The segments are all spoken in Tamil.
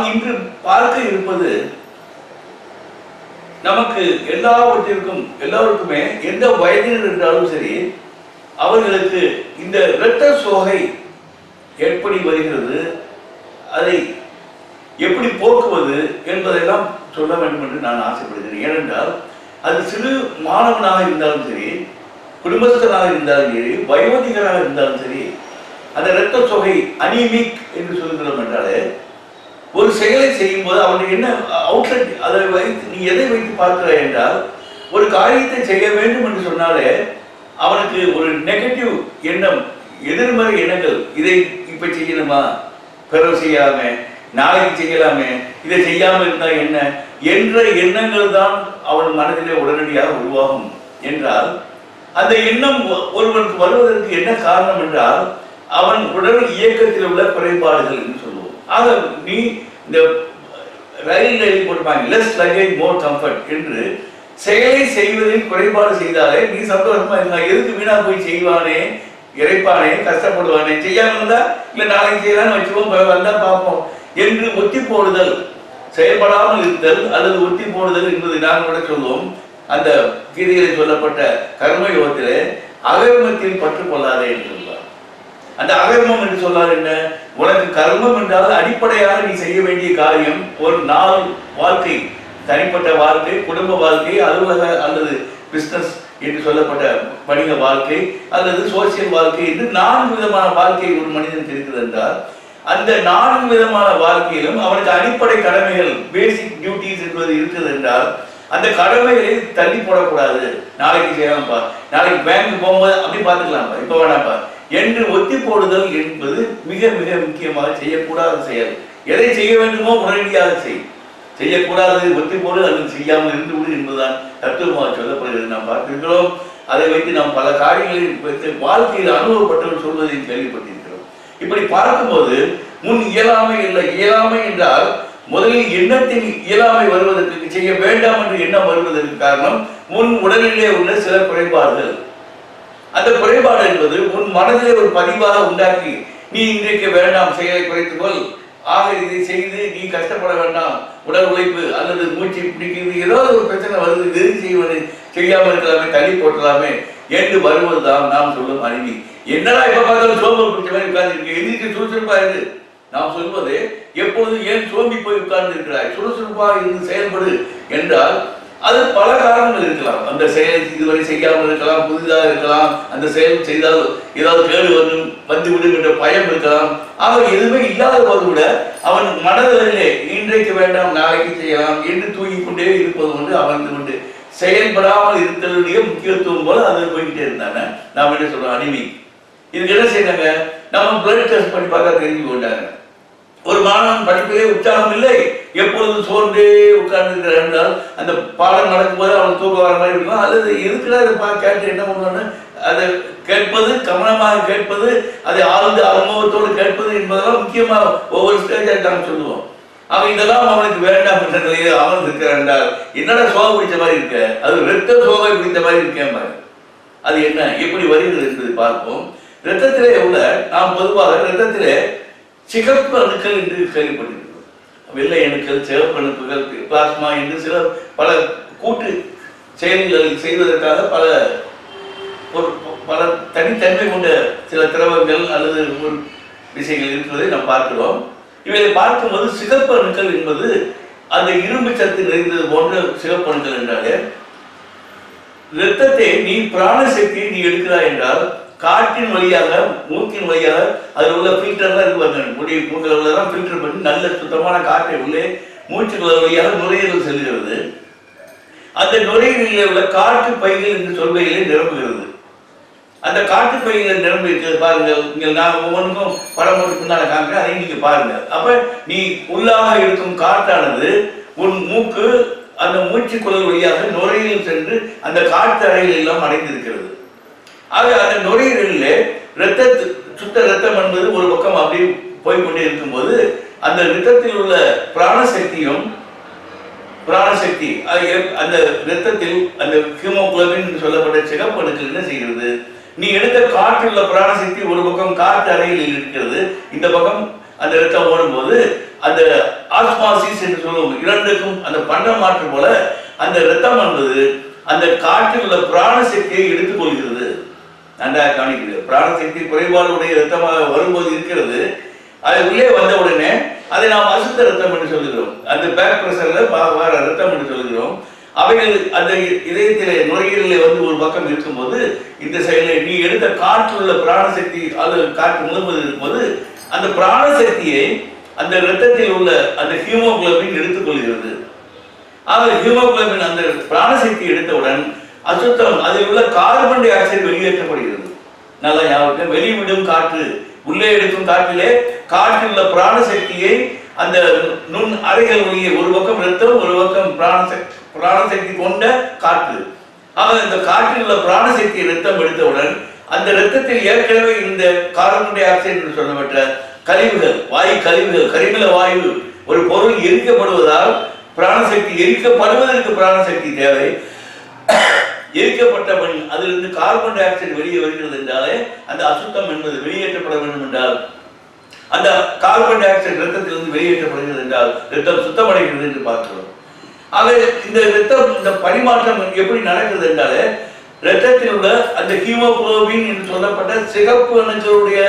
இன்று பார்க்க இருப்பது நமக்கு எல்லாவற்றிற்கும் எல்லாருக்குமே எந்த வயதினர் இருந்தாலும் சரி அவர்களுக்கு இந்த இரத்த சோகை எப்படி வருகிறது அதை எப்படி போக்குவது என்பதெல்லாம் சொல்ல வேண்டும் என்று நான் ஆசைப்படுகிறேன் ஏனென்றால் அது சிறு மாணவனாக இருந்தாலும் சரி குடும்பஸ்தனாக இருந்தாலும் சரி வயோதிகராக இருந்தாலும் சரி அந்த இரத்த தொகை அனீமிக் என்று சொல்கிறோம் என்றாலே ஒரு செயலை செய்யும் போது அவனுக்கு என்ன அவுட்லெட் அதை வைத்து நீ எதை வைத்து பார்க்கிறாய் என்றால் ஒரு காரியத்தை செய்ய வேண்டும் என்று சொன்னாலே அவனுக்கு ஒரு நெகட்டிவ் எண்ணம் எதிர்மறை எண்ணங்கள் இதை இப்ப செய்யணுமா பிறகு செய்யாம நாளைக்கு செய்யலாமே இதை செய்யாம இருந்தா என்ன என்ற எண்ணங்கள் தான் அவன் மனதிலே உடனடியாக உருவாகும் என்றால் அந்த எண்ணம் ஒ- ஒருவனுக்கு வருவதற்கு என்ன காரணம் என்றால் அவன் உடல் இயக்கத்தில் உள்ள குறைபாடுகள் என்று சொல்லுவோம் ஆக நீ இந்த ரயில் ரயில் போட்டுப்பாங்க லெஸ் லகேஜ் மோர் கம்ஃபர்ட் என்று செயலை செய்வதில் குறைபாடு செய்தாலே நீ சந்தோஷமா இருந்தா எதுக்கு வீணா போய் செய்வானே இறைப்பானே கஷ்டப்படுவானே செய்யாம இருந்தா இல்ல நாளைக்கு செய்யலாம்னு வச்சுக்கோம் ப- வந்தா பார்ப்போம் என்று ஒத்தி போடுதல் செயல்படாமல் இருத்தல் அல்லது ஒத்தி போடுதல் என்பது நான் கூட சொல்லுவோம் அந்த கீதையிலே சொல்லப்பட்ட கர்மயோகத்திலே அகர்மத்தில் பற்று கொள்ளாதே என்று சொல்வார் அந்த அகர்மம் என்று சொல்லார் என்ன உனக்கு கர்மம் என்றால் அடிப்படையாக நீ செய்ய வேண்டிய காரியம் ஒரு நாள் வாழ்க்கை தனிப்பட்ட வாழ்க்கை குடும்ப வாழ்க்கை அலுவலக அல்லது பிசினஸ் என்று சொல்லப்பட்ட வணிக வாழ்க்கை அல்லது சோசியல் வாழ்க்கை என்று நான்கு விதமான வாழ்க்கை ஒரு மனிதனுக்கு இருக்கிறது என்றால் அந்த நான்கு விதமான வாழ்க்கையிலும் அவனுக்கு அடிப்படை கடமைகள் பேசிக் டியூட்டிஸ் என்பது இருக்கிறது என்றால் அந்த கடமைகளை தள்ளி போடக்கூடாது நாளைக்கு செய்யலாம்ப்பா நாளைக்கு பேங்க் போகும்போது அப்படி பார்த்துக்கலாம்ப்பா இப்போ வேணாம்ப்பா என்று ஒத்தி போடுதல் என்பது மிக மிக முக்கியமாக செய்யக்கூடாத செயல் எதை செய்ய வேண்டுமோ உடனடியாக செய் செய்யக்கூடாது ஒத்தி போடு அல்லது செய்யாமல் இருந்து விடு என்பதுதான் தத்துவமாக சொல்லப்படுகிறது நாம் பார்த்திருக்கிறோம் அதை வைத்து நாம் பல காரியங்களில் வைத்து வாழ்க்கையில் அனுபவப்பட்டவர் சொல்வதை கேள்விப்பட்டிருக்கிறோம் இப்படி பார்க்கும்போது முன் இயலாமை இல்லை இயலாமை என்றால் முதலில் எண்ணத்தின் இயலாமை வருவதற்கு செய்ய வேண்டாம் என்று எண்ணம் வருவதற்கு காரணம் முன் உடலிலே உள்ள சில குறைபாடுகள் அந்த குறைபாடு என்பது உன் மனதிலே ஒரு பதிவாக உண்டாக்கி நீ இன்றைக்கு வேண்டாம் செயலை குறைத்துக்கொள் ஆக இதை செய்து நீ கஷ்டப்பட வேண்டாம் உடல் உழைப்பு அல்லது மூச்சு பிடிக்கிறது ஏதாவது ஒரு பிரச்சனை வருது இது செய்வது செய்யாமல் இருக்கலாமே தள்ளி போட்டலாமே என்று வருவதுதான் நாம் சொல்லும் அறிவி என்னடா இப்ப பார்த்தாலும் சோம்பல் பிடிச்ச மாதிரி உட்கார்ந்து இருக்கு எந்திரிக்க சுறுசுறுப்பா இருக்கு நாம் சொல்வது எப்பொழுது ஏன் சோம்பி போய் உட்கார்ந்து இருக்கிறாய் சுறுசுறுப்பாக இருந்து செயல்படு என்றால் அது பல காரணங்கள் இருக்கலாம் அந்த செயலை இதுவரை செய்யாமல் இருக்கலாம் புதிதாக இருக்கலாம் அந்த செயல் செய்தால் ஏதாவது கேடு வரும் வந்து விடும் என்ற பயம் இருக்கலாம் ஆக எதுவுமே இல்லாத போது கூட அவன் மனதிலே இன்றைக்கு வேண்டாம் நாளைக்கு செய்யலாம் என்று தூங்கிக் கொண்டே இருப்பது கொண்டு அமர்ந்து கொண்டு செயல்படாமல் இருத்தலுடைய முக்கியத்துவம் போல அது போய்கிட்டே இருந்தாங்க நாம் என்ன சொல்றோம் அனிமி இதுக்கு என்ன செய்றாங்க நம்ம பிளட் டெஸ்ட் பண்ணி பார்த்தா தெரிஞ்சு கொண்டாங்க ஒரு மாணவன் படிப்பிலே உற்சாகம் இல்லை எப்பொழுதும் சோர்ந்தே உட்கார்ந்து என்றால் அந்த பாடம் நடக்கும்போது அவன் தூக்கம் வர மாதிரி இருக்கும் அல்லது எதுக்குடா இதை பா கேட்டு என்ன பண்ணணும்னு அதை கேட்பது கவனமாக கேட்பது அதை ஆழ்ந்த அனுபவத்தோடு கேட்பது என்பதெல்லாம் முக்கியமாக ஒவ்வொரு ஸ்டேஜாக நாம் சொல்லுவோம் அவன் இதெல்லாம் அவனுக்கு வேண்டாம் என்ற நிலையில் அவன் இருக்கிறான் என்றால் என்னடா சோகம் பிடிச்ச மாதிரி இருக்க அது ரத்த சோகை பிடித்த மாதிரி இருக்கேன் பாரு அது என்ன எப்படி வருகிறது என்பதை பார்ப்போம் இரத்தத்திலே உள்ள நாம் பொதுவாக இரத்தத்திலே சிகப்பு அணுக்கள் என்று கேள்விப்பட்டிருக்கிறோம் வெள்ளை அணுக்கள் சிவப்பு அணுக்கள் பிளாஸ்மா என்று சில பல கூட்டு செயல்களை செய்வதற்காக பல ஒரு பல தனித்தன்மை கொண்ட சில திரவங்கள் அல்லது ஒரு விஷயங்கள் இருக்கிறதை நாம் பார்க்கிறோம் இவைகளை பார்க்கும்போது சிகப்பு அணுக்கள் என்பது அந்த இரும்பு சத்து நிறைந்தது போன்ற சிகப்பு அணுக்கள் என்றாலே இரத்தத்தை நீ பிராண சக்தியை நீ எடுக்கிறாய் என்றால் காற்றின் வழியாக மூக்கின் வழியாக அதில் உள்ள ஃபில்டர்லாம் இருக்கு பாருங்க முடி மூக்கில் தான் ஃபில்டர் பண்ணி நல்ல சுத்தமான காற்றை உள்ளே மூச்சுக்குள்ள வழியாக நுரையீரல் செல்கிறது அந்த நுரையீரலில் உள்ள காற்று பைகள் என்று சொல்வையிலே நிரம்புகிறது அந்த காற்று பைகள் நிரம்பி இருக்கிறது பாருங்க இங்க நான் ஒவ்வொன்றுக்கும் படம் போட்டு பின்னால காமிக்கிறேன் அதையும் நீங்க பாருங்க அப்ப நீ உள்ளாக இருக்கும் காற்றானது உன் மூக்கு அந்த மூச்சு குழல் வழியாக நுரையீரல் சென்று அந்த காற்று அறைகள் எல்லாம் அடைந்திருக்கிறது ஆக அந்த நுரையீரலில் இரத்த சுத்த ரத்தம் என்பது ஒரு பக்கம் அப்படியே போய்க்கொண்டே இருக்கும்போது அந்த ரத்தத்தில் உள்ள பிராணசக்தியும் பிராணசக்தி அது எப்- அந்த ரத்தத்தில் அந்த ஹீமோகுளோபின் என்று சொல்லப்பட்ட சிகப்பு அணுக்கள் என்ன செய்கிறது நீ எடுத்த காற்றுள்ள பிராணசக்தி ஒரு பக்கம் காற்று அறையில் இருக்கிறது இந்த பக்கம் அந்த ரத்தம் ஓடும்போது அந்த ஆஸ்மாசிஸ் என்று சொல்லுவோம் இரண்டுக்கும் அந்த பண்ட மாற்று போல அந்த இரத்தம் என்பது அந்த காற்றில் உள்ள பிராண சக்தியை எடுத்துக்கொள்கிறது நன்றாக காணிக்கிறது பிராணசக்தி குறைபாடுடைய இரத்தமாக வரும்போது இருக்கிறது அது உள்ளே வந்த உடனே அதை நாம் அசுத்த ரத்தம் என்று சொல்லுகிறோம் அந்த பேக் பிரஷர்ல வர ரத்தம் என்று சொல்லுகிறோம் அவைகள் அந்த இதயத்திலே நுரையீரலில் வந்து ஒரு பக்கம் இருக்கும்போது இந்த செயலில் நீ எடுத்த காற்றில் உள்ள பிராணசக்தி அல்லது காற்று முதல்வது இருக்கும்போது அந்த பிராணசக்தியை அந்த இரத்தத்தில் உள்ள அந்த ஹீமோகுளோபின் எடுத்துக்கொள்கிறது ஆக ஹீமோகுளோபின் அந்த பிராணசக்தி எடுத்தவுடன் அசுத்தம் அதில் உள்ள கார்பன் டை ஆக்சைடு வெளியேற்றப்படுகிறது நல்லா ஞாபகம் வெளிவிடும் காற்று உள்ளே எடுக்கும் காற்றிலே காற்றில் உள்ள பிராணசக்தியை அந்த நுண் அறைகள் வழியே ஒரு பக்கம் ரத்தம் ஒரு பக்கம் பிராணசக்தி பிராணசக்தி கொண்ட காற்று ஆக இந்த காற்றில் உள்ள பிராணசக்தி ரத்தம் எடுத்தவுடன் அந்த ரத்தத்தில் ஏற்கனவே இந்த கார்பன் டை ஆக்சைடு என்று சொல்லப்பட்ட கழிவுகள் வாயு கழிவுகள் கரிமல வாயு ஒரு பொருள் எரிக்கப்படுவதால் பிராணசக்தி எரிக்கப்படுவதற்கு பிராணசக்தி தேவை எரிக்கப்பட்டவன் அதிலிருந்து கார்பன் டை ஆக்சைடு வெளியே வருகிறது என்றாலே அந்த அசுத்தம் என்பது வெளியேற்றப்பட வேண்டும் என்றால் அந்த கார்பன் டை ஆக்சைடு ரத்தத்திலிருந்து வெளியேற்றப்படுகிறது என்றால் ரத்தம் சுத்தமடைகிறது என்று பார்க்கிறோம் ஆக இந்த ரத்தம் இந்த பரிமாற்றம் எப்படி நடக்கிறது என்றாலே ரத்தத்தில் உள்ள அந்த ஹீமோகுளோபின் என்று சொல்லப்பட்ட சிகப்பு அணுக்களுடைய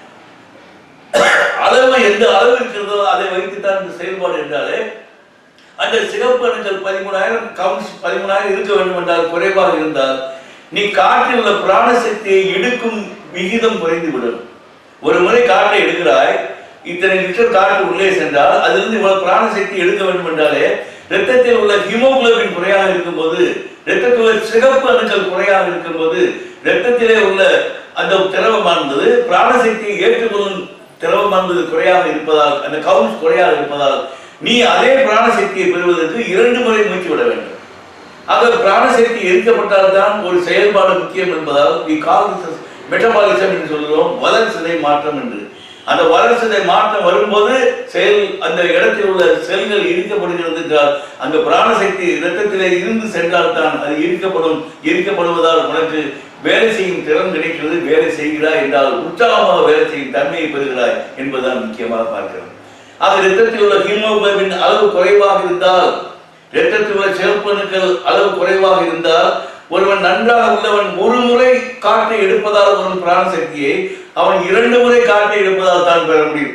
அளவு எந்த அளவு இருக்கிறதோ அதை வைத்துத்தான் இந்த செயல்பாடு என்றாலே அந்த சிகப்பு அணுக்கள் பதிமூணாயிரம் கவுன்ஸ் பதிமூணாயிரம் இருக்க வேண்டும் என்றால் குறைவாக இருந்தால் நீ காற்றில் உள்ள பிராணசக்தியை எடுக்கும் விகிதம் குறைந்துவிடும் ஒரு முறை காற்றை எடுக்கிறாய் இத்தனை லிட்டர் காற்று உள்ளே சென்றால் அதிலிருந்து இவ்வளவு பிராணசக்தி எடுக்க வேண்டும் என்றாலே ரத்தத்தில் உள்ள ஹீமோகுளோபின் குறையாக இருக்கும்போது ரத்தத்தில் உள்ள சிகப்பு அணுக்கள் குறையாக இருக்கும்போது ரத்தத்திலே உள்ள அந்த திரவமானது பிராணசக்தியை ஏற்றுக்கொள்ளும் திரவமானது குறையாக இருப்பதால் அந்த கவுன்ஸ் குறையாக இருப்பதால் நீ அதே பிராணசக்தியை பெறுவதற்கு இரண்டு முறை மூச்சு விட வேண்டும் ஆக பிராணசக்தி எரிக்கப்பட்டால் தான் ஒரு செயல்பாடு முக்கியம் என்பதால் வி கால் மெட்டபாலிசம் என்று சொல்கிறோம் வளர்சிதை மாற்றம் என்று அந்த வளர்சிதை மாற்றம் வரும்போது செயல் அந்த இடத்தில் உள்ள செல்கள் எரிக்கப்படுகிறது என்றால் அங்க பிராணசக்தி இரத்தத்திலே இருந்து சென்றால் தான் அது எரிக்கப்படும் எரிக்கப்படுவதால் உனக்கு வேலை செய்யும் திறன் கிடைக்கிறது வேலை செய்கிறாய் என்றால் உற்சாகமாக வேலை செய்யும் தன்மையை பெறுகிறாய் என்பதுதான் முக்கியமாக பார்க்கிறோம் ஆக இரத்தத்தில் உள்ள ஹீமோகுளோபின் அளவு குறைவாக இருந்தால் இரத்தத்தில் உள்ள சிவப்பணுக்கள் அளவு குறைவாக இருந்தால் ஒருவன் நன்றாக உள்ளவன் ஒரு முறை காற்றை எடுப்பதால் வரும் பிராண சக்தியை அவன் இரண்டு முறை காற்றை எடுப்பதால் தான் பெற முடியும்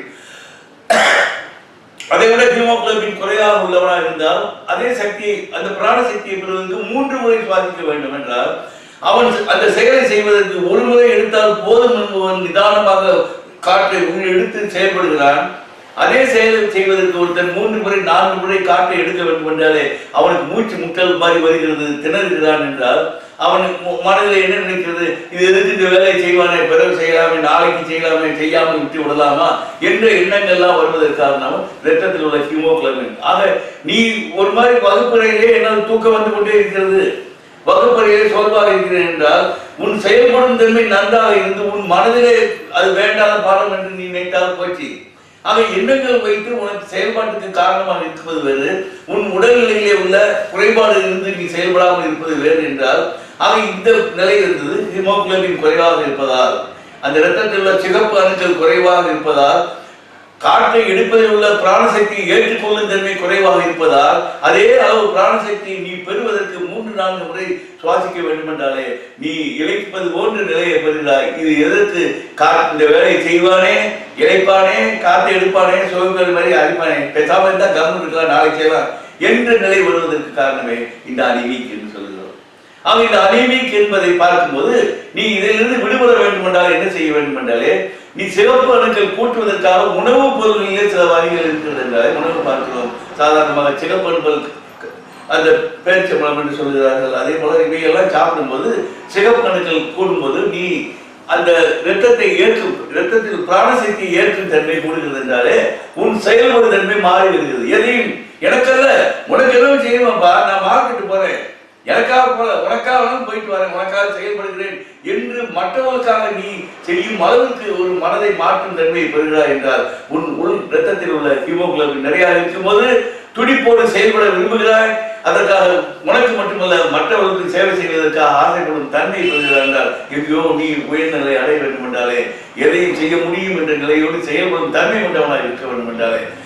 அதை விட ஹீமோகுளோபின் குறைவாக உள்ளவனாக இருந்தால் அதே சக்தியை அந்த பிராண சக்தியை பெறுவதற்கு மூன்று முறை சுவாசிக்க வேண்டும் என்றால் அவன் அந்த செயலை செய்வதற்கு ஒரு முறை எடுத்தால் போதும் என்பவன் நிதானமாக காற்றை உள் எடுத்து செயல்படுகிறான் அதே செயலை செய்வதற்கு ஒருத்தன் மூன்று முறை நான்கு முறை காற்றை எடுக்க வேண்டும் என்றாலே அவனுக்கு மூச்சு முட்டல் மாதிரி வருகிறது திணறுகிறான் என்றால் அவன் மு- மனதில் என்ன நினைக்கிறது இது எதுக்கு இந்த வேலையை செய்வானே பிறகு செய்யலாமே நாளைக்கு செய்யலாமே செய்யாமல் விட்டு விடலாமா என்ற எண்ணங்கள்லாம் வருவதற்கு காரணம் இரத்தத்தில் உள்ள ஹீமோகுளோபின் ஆக நீ ஒரு மாதிரி வகுப்பறையிலே என்னால் தூக்கம் வந்து கொண்டே இருக்கிறது வகுப்பறையிலே சோர்வாக இருக்கிறேன் என்றால் உன் செயல்படும் தன்மை நன்றாக இருந்து உன் மனதிலே அது வேண்டாத பாடம் என்று நீ நினைத்தால் போச்சு ஆக எண்ணங்கள் வைத்து உனக்கு செயல்பாட்டுக்கு காரணமாக இருப்பது வேறு உன் உடல்நிலையிலே உள்ள குறைபாடு இருந்து நீ செயல்படாமல் இருப்பது வேறு என்றால் ஆக இந்த நிலை இருந்தது ஹீமோகுளோபின் குறைவாக இருப்பதால் அந்த இரத்தத்தில் உள்ள சிகப்பு அணுக்கள் குறைவாக இருப்பதால் காற்றை எடுப்பதில் உள்ள பிராணசக்தியை ஏற்றுக்கொள்ளும் தன்மை குறைவாக இருப்பதால் அதே அளவு பிராணசக்தியை நீ பெறுவதற்கு மூன்று நான்கு முறை சுவாசிக்க வேண்டும் என்றாலே நீ இழைப்பது போன்ற நிலையை பெறுகிறாய் இது எதற்கு கா இந்த வேலையை செய்வானே இழைப்பானே காற்றை எடுப்பானே சோகங்கள் மாதிரி அடிப்பானே பேசாம இருந்தா கவனம் இருக்கலாம் நாளைக்கு செய்யலாம் என்ற நிலை வருவதற்கு காரணமே இந்த அனிமீக் என்று சொல்கிறோம் ஆக இந்த அனிமீக் என்பதை பார்க்கும்போது நீ இதிலிருந்து விடுபட வேண்டும் என்றால் என்ன செய்ய வேண்டும் என்றாலே நீ சிவப்பு அணுக்கள் கூட்டுவதற்காக உணவுப் பொருளிலே சில வகைகள் இருக்கிறது என்றாலே உணவு பார்க்கிறோம் சாதாரணமாக சிவப்பு அணுக்கள் அந்த பேரிச்சம்பழம் என்று சொல்கிறார்கள் அதே போல இவையெல்லாம் சாப்பிடும்போது சிவப்பு அணுக்கள் கூடும்போது நீ அந்த இரத்தத்தை ஏற்கும் இரத்தத்தில் பிராணசக்தியை ஏற்கும் தன்மை கூடுகிறது என்றாலே உன் செயல்படும் தன்மை மாறி வருகிறது எதையும் எனக்கல்ல உனக்கு எதுவும் செய்யணும்ப்பா நான் மார்க்கெட்டு போறேன் எனக்காக போல உனக்காக வேணும் போயிட்டு வரேன் உனக்காக செயல்படுகிறேன் என்று மற்றவர்களுக்காக நீ செய்யும் அளவுக்கு ஒரு மனதை மாற்றும் தன்மையை பெறுகிறாய் என்றால் உன் உள் ரத்தத்தில் உள்ள ஹீமோகுளோபின் நிறைய இருக்கும்போது துடிப்போடு செயல்பட விரும்புகிறாய் அதற்காக உனக்கு மட்டுமல்ல மற்றவர்களுக்கு சேவை செய்வதற்காக ஆசைப்படும் தன்மை பெறுகிறாய் என்றால் எங்கேயோ நீ உயர்ந்த நிலை அடைய வேண்டும் என்றாலே எதையும் செய்ய முடியும் என்ற நிலையோடு செயல்படும் தன்மை கொண்டவனாக இருக்க வேண்டும் என்றாலே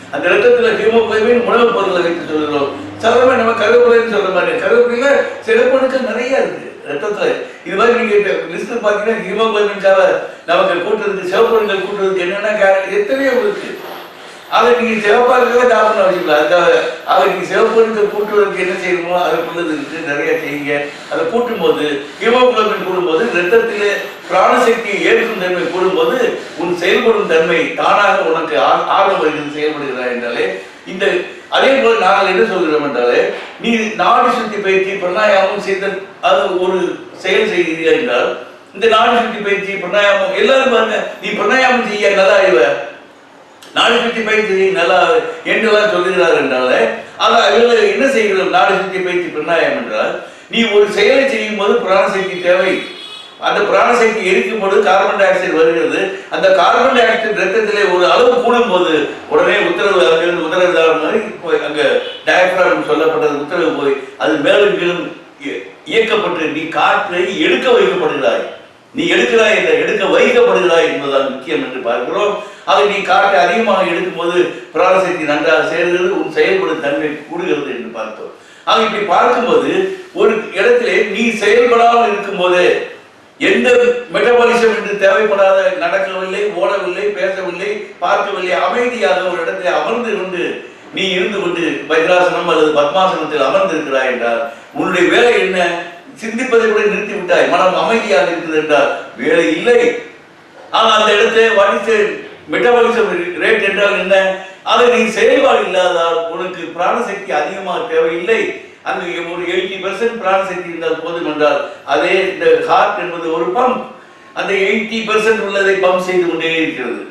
அந்த ரத்தத்துல ஹீமோகுளோபின் உணவுப் பொருளை வைத்து சொல்கிறோம் சாதாரண நம்ம கருவேப்பிலைன்னு சொல்ற மாதிரி கருவேப்பிலையில சிறப்பணுக்கள் நிறைய இருக்கு ரத்தத்துல இது மாதிரி நீங்க லிஸ்ட் பாத்தீங்கன்னா ஹீமோகுளோபின்காக நமக்கு கூட்டுறதுக்கு சிவப்பணுக்கள் கூட்டுறதுக்கு என்னென்ன காரணம் எத்தனையோ இருக்கு அதை நீங்க சிவப்பா இருக்கவே சாப்பிடணும் அவசியம் அதுக்காக அதை நீங்க சிவப்பணுக்கள் கூட்டுவதற்கு என்ன செய்யணுமோ அதை கொண்டது இருக்கு நிறைய செய்யுங்க அதை கூட்டும்போது ஹீமோகுளோபின் கூடும்போது ரத்தத்திலே பிராணசக்தியை ஏற்கும் தன்மை கூடும்போது உன் செயல்படும் தன்மை தானாக உனக்கு ஆ- ஆர்வம் வருகிறது செயல்படுகிறாய் என்றாலே இந்த அதே போல நாங்கள் என்ன சொல்கிறோம் என்றாலே நீ நாடி சுத்தி பயிற்சி பிரணாயாமம் செய்த அது ஒரு செயல் செய்கிறீர்கள் என்றால் இந்த நாடி சுத்தி பயிற்சி பிரணாயாமம் எல்லாரும் பாருங்க நீ பிரணாயாமம் செய்ய நல்லா அறிவ நாடு சுத்தி பயிற்சி செய் நல்லா என்றெல்லாம் சொல்லுகிறார் என்றால் ஆக இவர்கள் என்ன செய்கிறோம் நாடு சுத்தி பயிற்சி பிரணாயம் என்றால் நீ ஒரு செயலை செய்யும் போது பிராணசக்தி தேவை அந்த பிராணசக்தி எரிக்கும் போது கார்பன் டை ஆக்சைடு வருகிறது அந்த கார்பன் டை ஆக்சைடு ரத்தத்திலே ஒரு அளவு கூடும் போது உடனே உத்தரவு அங்கிருந்து உத்தரவு தர மாதிரி போய் அங்க டயப்ராம் சொல்லப்பட்டது உத்தரவு போய் அது மேலும் கீழும் இய- இயக்கப்பட்டு நீ காற்றை எடுக்க வைக்கப்படுகிறாய் நீ எடுக்கிறாய் என்ற எடுக்க வைக்கப்படுகிறாய் என்பதுதான் முக்கியம் என்று பார்க்கிறோம் ஆக நீ காற்றை அதிகமாக எடுக்கும்போது பிராணசக்தி நன்றாக சேர்கிறது உன் செயல்படும் தன்மை கூடுகிறது என்று பார்த்தோம் ஆக இப்படி பார்க்கும்போது ஒரு இடத்திலே நீ செயல்படாமல் இருக்கும்போதே எந்த மெட்டபாலிசம் என்று தேவைப்படாத நடக்கவில்லை ஓடவில்லை பேசவில்லை பார்க்கவில்லை அமைதியாக ஒரு இடத்தில் அமர்ந்து கொண்டு நீ இருந்து கொண்டு வஜ்ராசனம் அல்லது பத்மாசனத்தில் அமர்ந்திருக்கிறாய் என்றால் உன்னுடைய வேலை என்ன சிந்திப்பதை கூட நிறுத்தி விட்டாய் மனம் அமைதியாக இருக்குது என்றால் வேலை இல்லை ஆனால் அந்த இடத்தை வடித்து மெட்டபாலிசம் ரேட் என்றால் என்ன அது நீ செயல்பாடு இல்லாதால் உனக்கு பிராணசக்தி அதிகமாக தேவையில்லை அங்கு ஒரு எயிட்டி பர்சன்ட் பிராணசக்தி இருந்தால் போதும் என்றால் அதே இந்த ஹார்ட் என்பது ஒரு பம்ப் அந்த எயிட்டி பர்சன்ட் உள்ளதை பம்ப் செய்து கொண்டே இருக்கிறது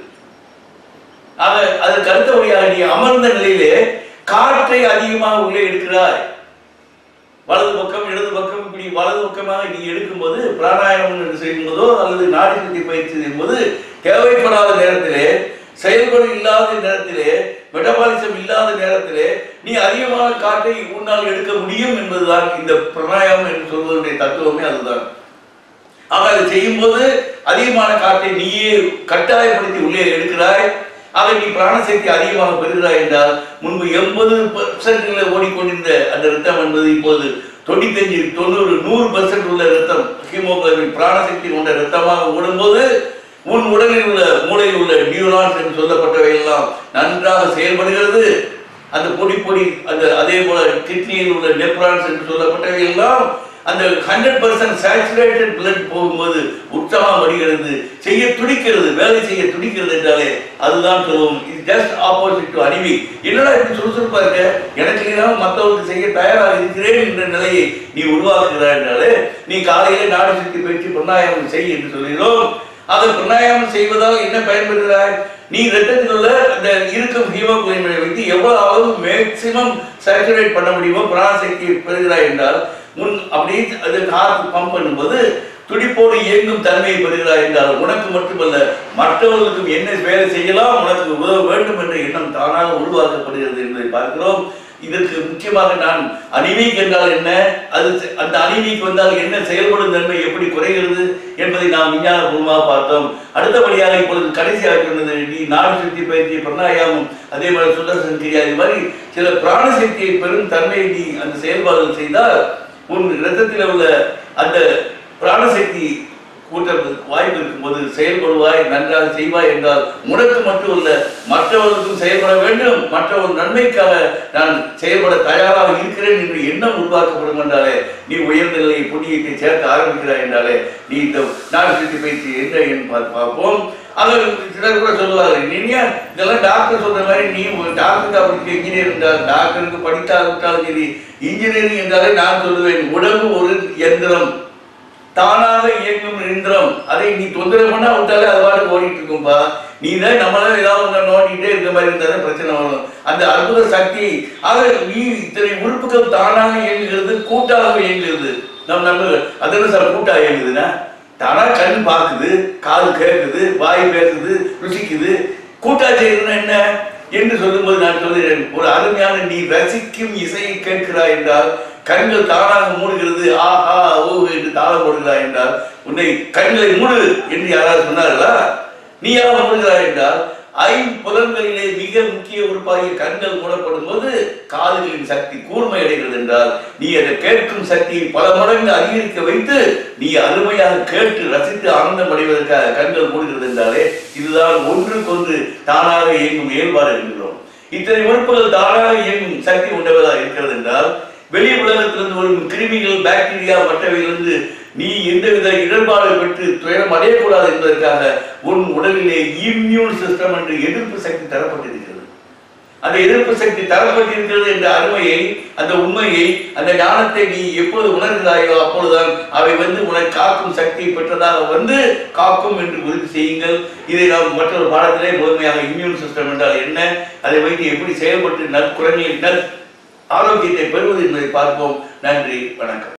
ஆக அதற்கு அடுத்தபடியாக நீ அமர்ந்த நிலையிலே காற்றை அதிகமாக உள்ளே எடுக்கிறாய் வலது பக்கம் இடது பக்கம் இப்படி வலது பக்கமாக நீ எடுக்கும்போது பிராணாயாமம் என்று செய்யும்போதோ அல்லது நாடி சுத்தி பயிற்சி செய்யும்போது தேவைப்படாத நேரத்திலே செயல்பாடு இல்லாத நேரத்திலே மெட்டபாலிசம் இல்லாத நேரத்திலே நீ அதிகமான காற்றை உன்னால் எடுக்க முடியும் என்பதுதான் இந்த பிராணாயாமம் என்று சொல்வதனுடைய தத்துவமே அதுதான் ஆக அதை செய்யும்போது அதிகமான காற்றை நீயே கட்டாயப்படுத்தி உள்ளே எடுக்கிறாய் ஆக நீ பிராணசக்தி அதிகமாக பெறுகிறாய் என்றால் முன்பு எண்பது பர்சன்ட்ல ஓடிக்கொண்டிருந்த அந்த ரத்தம் என்பது இப்போது தொண்ணூத்தஞ்சு தொண்ணூறு நூறு பர்சன்ட் உள்ள ரத்தம் ஹீமோகுளோபின் பிராணசக்தி கொண்ட ரத்தமாக ஓடும்போது உன் உடலில் உள்ள மூளையில் உள்ள நியூரான்ஸ் என்று சொல்லப்பட்டவை எல்லாம் நன்றாக செயல்படுகிறது அந்த பொடி பொடி அந்த அதே போல கிட்னியில் உள்ள நெப்ரான்ஸ் என்று சொல்லப்பட்டவை எல்லாம் அந்த ஹண்ட்ரட் பர்சன்ட் சேச்சுரேட்டட் பிளட் போகும்போது உற்சாகம் வருகிறது செய்ய துடிக்கிறது வேலை செய்ய துடிக்கிறது என்றாலே அதுதான் சொல்லுவோம் இது ஜஸ்ட் ஆப்போசிட் டு அனிமி என்னடா இப்படி சுறுசுறுப்பா இருக்க எனக்கு இல்லைனாலும் மற்றவர்களுக்கு செய்ய தயாராக இருக்கிறேன் என்ற நிலையை நீ உருவாக்குகிறாய் என்றாலே நீ காலையிலே நாடு சுற்றி பயிற்சி பிரணாயாமம் செய் என்று சொல்கிறோம் அதை பிரணாயாமம் செய்வதால் என்ன பயன்பெறுகிறாய் நீ ரத்தத்தில் உள்ள அந்த இருக்கும் ஹீமோகுளோபினை வைத்து எவ்வளவு அளவு மேக்சிமம் சேச்சுரேட் பண்ண முடியுமோ பிராணசக்தியை பெறுகிறாய் என்றால் முன் அப்படியே அது காற்று பம்ப் பண்ணும்போது துடிப்போடு இயங்கும் தன்மையை பெறுகிறாய் என்றால் உனக்கு மட்டுமல்ல மற்றவர்களுக்கும் என்ன வேலை செய்யலாம் உனக்கு உதவ வேண்டும் என்ற எண்ணம் தானாக உருவாக்கப்படுகிறது என்பதை பார்க்கிறோம் இதற்கு முக்கியமாக நான் அனிமீக் என்றால் என்ன அது செ- அந்த அனிமீக் வந்தால் என்ன செயல்படும் தன்மை எப்படி குறைகிறது என்பதை நாம் விஞ்ஞானபூர்வமாக பார்த்தோம் அடுத்தபடியாக இப்பொழுது கடைசியாக சொன்னது நீ நாடு சுத்தி பயிற்சி பிரணாயாமம் அதே மாதிரி சுதர்சன் கிரியா இது மாதிரி சில பிராணசக்தியை பெறும் தன்மையை நீ அந்த செயல்பாடுகள் செய்தால் உன் இரத்தத்தில் உள்ள அந்த பிராணசக்தி கூட்டுறதுக்கு வாய்ப்பு இருக்கும்போது செயல்படுவாய் நன்றாக செய்வாய் என்றால் உனக்கு மட்டுமல்ல மற்றவர்களுக்கும் செயல்பட வேண்டும் மற்றவர் நன்மைக்காக நான் செயல்பட தயாராக இருக்கிறேன் என்று எண்ணம் உருவாக்கப்படும் என்றாலே நீ உயர்ந்த நிலையை புண்ணியத்தை சேர்க்க ஆரம்பிக்கிறாய் என்றாலே நீ இந்த நாடு சுற்றி பயிற்சி என்ன என்று பார்த்து பார்ப்போம் அது சிலர் கூட சொல்லுவார்கள் நீ ஏன் இதெல்லாம் டாக்டர் சொல்ற மாதிரி நீ ஒரு டாக்டருக்கு அவருக்கு இன்ஜினியர் என்றால் டாக்டருக்கு படித்தா விட்டாலும் சரி இன்ஜினியரிங் என்றாலே நான் சொல்லுவேன் உடம்பு ஒரு எந்திரம் தானாக இயங்கும் எந்திரம் அதை நீ தொந்தரவு பண்ணா விட்டாலே அது பாட்டு ஓடிட்டு இருக்கும்பா நீ தான் நம்மளால ஏதாவது ஒண்ணு நோண்டிட்டே இருக்க மாதிரி இருந்தா பிரச்சனை வரும் அந்த அற்புத சக்தி ஆக நீ இத்தனை உறுப்புகள் தானாக இயங்குகிறது கூட்டாக இயங்குகிறது நம்ம நம்ம அதென்ன சார் கூட்டா இயங்குதுன்னா தானா கண் பார்க்குது காது கேட்குது வாய் பேசுது ருசிக்குது கூட்டா செய்யறதுன்னா என்ன என்று சொல்லும்போது நான் சொல்கிறேன் ஒரு அருமையான நீ ரசிக்கும் இசையை கேட்கிறாய் என்றால் கண்கள் தானாக மூடுகிறது ஆஹா ஓ என்று தாளம் போடுகிறாய் என்றால் உன்னை கண்களை மூடு என்று யாராவது சொன்னார்களா நீயாக மூடுகிறாய் என்றால் ஐம்புலன்களிலே மிக முக்கிய உறுப்பாகிய கண்கள் மூடப்படும் போது காதுகளின் சக்தி கூர்மை அடைகிறது என்றால் நீ அதை கேட்கும் சக்தியை பல மடங்கு அதிகரிக்க வைத்து நீ அருமையாக கேட்டு ரசித்து ஆனந்தம் அடைவதற்காக கண்கள் மூடுகிறது என்றாலே இதுதான் ஒன்றுக்கொன்று தானாக இயங்கும் இயல்பாடு என்கிறோம் இத்தனை உறுப்புகள் தானாக இயங்கும் சக்தி உண்டவதாக இருக்கிறது என்றால் வெளி உலகத்திலிருந்து வரும் கிருமிகள் பாக்டீரியா மற்றவையிலிருந்து நீ எந்தவித இடர்பாடு பெற்று துயரம் அடையக்கூடாது என்பதற்காக உன் உடலிலே இம்யூன் சிஸ்டம் என்று எதிர்ப்பு சக்தி தரப்பட்டிருக்கிறது அந்த எதிர்ப்பு சக்தி தரப்பட்டிருக்கிறது என்ற அருமையை அந்த உண்மையை அந்த ஞானத்தை நீ எப்போது உணர்கிறாயோ அப்பொழுதுதான் அவை வந்து உனக்கு காக்கும் சக்தி பெற்றதாக வந்து காக்கும் என்று உறுதி செய்யுங்கள் இதை நாம் மற்றொரு பாடத்திலே முழுமையாக இம்யூன் சிஸ்டம் என்றால் என்ன அதை வைத்து எப்படி செயல்பட்டு நற்குறங்களில் நற் ஆரோக்கியத்தை பெறுவது என்பதை பார்ப்போம் நன்றி வணக்கம்